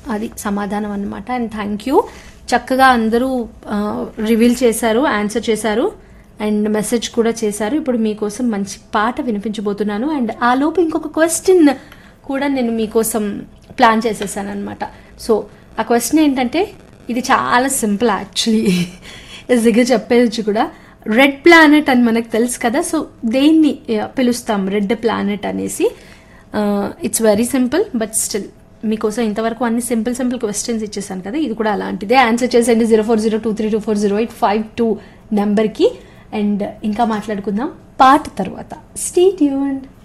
అది సమాధానం అన్నమాట అండ్ థ్యాంక్ యూ చక్కగా అందరూ రివీల్ చేశారు ఆన్సర్ చేశారు అండ్ మెసేజ్ కూడా చేశారు ఇప్పుడు మీకోసం మంచి పాట వినిపించబోతున్నాను అండ్ ఆ లోపు ఇంకొక క్వశ్చన్ కూడా నేను మీకోసం ప్లాన్ చేసేసాను అనమాట సో ఆ క్వశ్చన్ ఏంటంటే ఇది చాలా సింపుల్ యాక్చువల్లీ ఈజీగా చెప్పేయచ్చు కూడా రెడ్ ప్లానెట్ అని మనకు తెలుసు కదా సో దేన్ని ఆ, పిలుస్తాం రెడ్ ప్లానెట్ అనేసి it's very simple but still మీకోసం ఇంతవరకు అన్ని సింపుల్ సింపుల్ క్వశ్చన్స్ ఇచ్చేసాను కదా ఇది కూడా అలాంటిదే ఆన్సర్ చేసేయండి zero four zero two three two four zero eight five two నెంబర్కి అండ్ ఇంకా మాట్లాడుకుందాం పాట తర్వాత స్టే ట్యూన్డ్